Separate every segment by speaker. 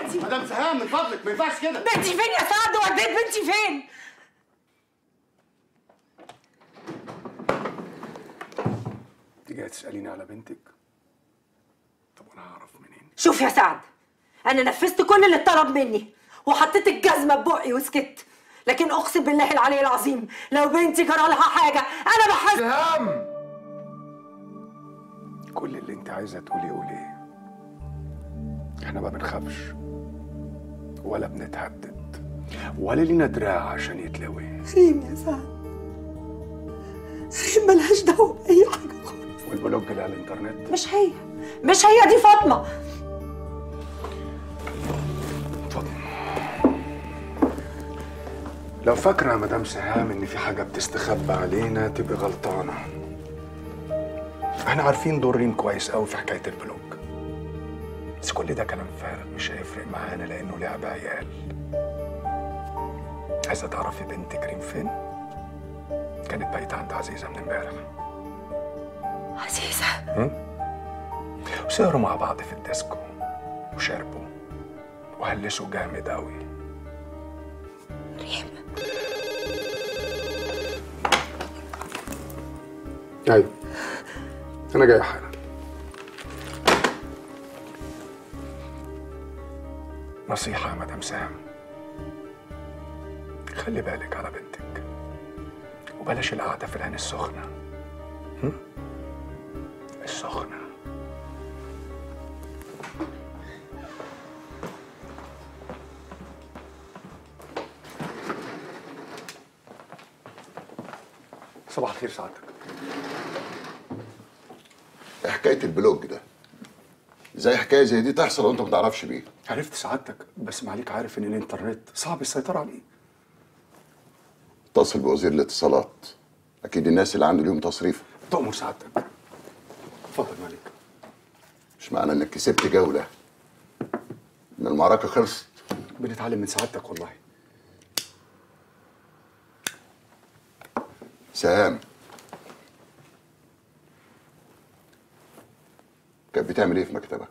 Speaker 1: بنتي
Speaker 2: مدام سهام من فضلك ما ينفعش كده
Speaker 1: بنتي فين يا سعد وديت بنتي فين
Speaker 3: انت جاي تساليني على بنتك طب وانا هعرف منين
Speaker 1: شوف يا سعد انا نفذت كل اللي اتطلب مني وحطيت الجزمه ببقي وسكت لكن اقسم بالله العلي العظيم لو بنتي جرى لها حاجه انا بحس
Speaker 3: سهام كل اللي انت عايزه تقولي قوليه احنا ما بنخافش ولا بنتهدد ولا لينا دراع عشان يتلوي
Speaker 1: ريم يا سعد ريم ملهاش دعوه باي حاجه خالص
Speaker 3: والبلوج اللي على الانترنت
Speaker 1: مش هي مش هي دي فاطمه
Speaker 3: لو فاكره يا مدام سهام ان في حاجه بتستخبى علينا تبقى غلطانه احنا عارفين دور ريم كويس قوي في حكايه البلوج بس كل ده كلام فارغ مش هيفرق معانا لانه لعب عيال عايزه تعرفي بنتك ريم فين كانت بايته عند عزيزه من امبارح
Speaker 1: عزيزه
Speaker 3: وسهروا مع بعض في الديسكو وشربوا وهلسوا جامد قوي
Speaker 1: ريم
Speaker 3: ايوه انا جاي حالا نصيحة يا مدام سام خلي بالك على بنتك وبلاش القعدة في العين السخنة هم؟ السخنة صباح الخير سعادتك
Speaker 4: حكايه البلوج ده زي حكايه زي دي تحصل وانت ما تعرفش بيه
Speaker 3: عرفت سعادتك بس معليك عارف ان الانترنت صعب السيطرة عليه
Speaker 4: اتصل بوزير الاتصالات اكيد الناس اللي عنده ليهم تصريف
Speaker 3: تؤمر سعادتك اتفضل مالك
Speaker 4: مش معنى انك كسبت جوله ان المعركه خلصت
Speaker 3: بنتعلم من سعادتك والله
Speaker 4: سهام كانت بتعمل ايه في مكتبك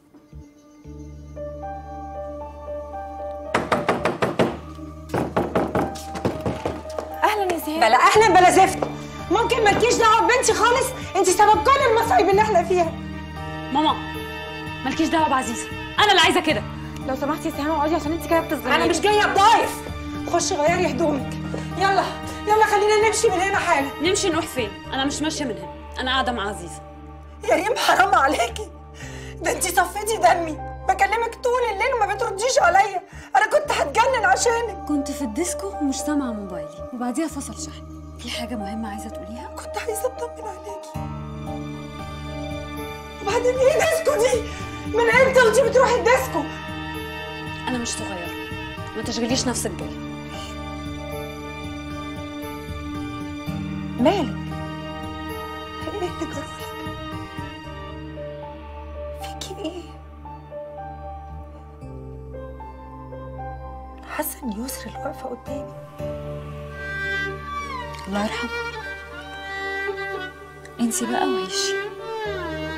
Speaker 1: اهلا يا سهام بلا اهلا بلا زفت ممكن مالكيش دعوه ببنتي خالص انت سبب كل المصايب اللي احنا فيها
Speaker 5: ماما مالكيش دعوه بعزيزه انا اللي عايزه كده
Speaker 1: لو سمحتي يا سهام اقعدي عشان انت كده بتظلمي انا مش جايه بضايف خشي غيري هدومك يلا يلا خلينا نمشي من هنا حالا
Speaker 5: نمشي نروح فين انا مش ماشيه من هنا انا قاعده مع عزيزه
Speaker 1: يا ريم حرام عليكي ده انت صفيتي دمي بكلمك طول الليل وما بترديش عليا انا كنت هتجنن عشانك
Speaker 5: كنت في الديسكو ومش سامعه موبايلي وبعديها فصل شحن في حاجه مهمه عايزه تقوليها
Speaker 1: كنت عايزه اطمن عليكي وبعدين ايه ديسكو دي من امتى وانت بتروحي الديسكو
Speaker 5: انا مش صغيره ما تشغليش نفسك بيا
Speaker 1: مالك ايه اللي جرالك فيكي ايه حاسه ان يسر اللي واقفه قدامي
Speaker 5: الله يرحمه انسي بقى وعيشي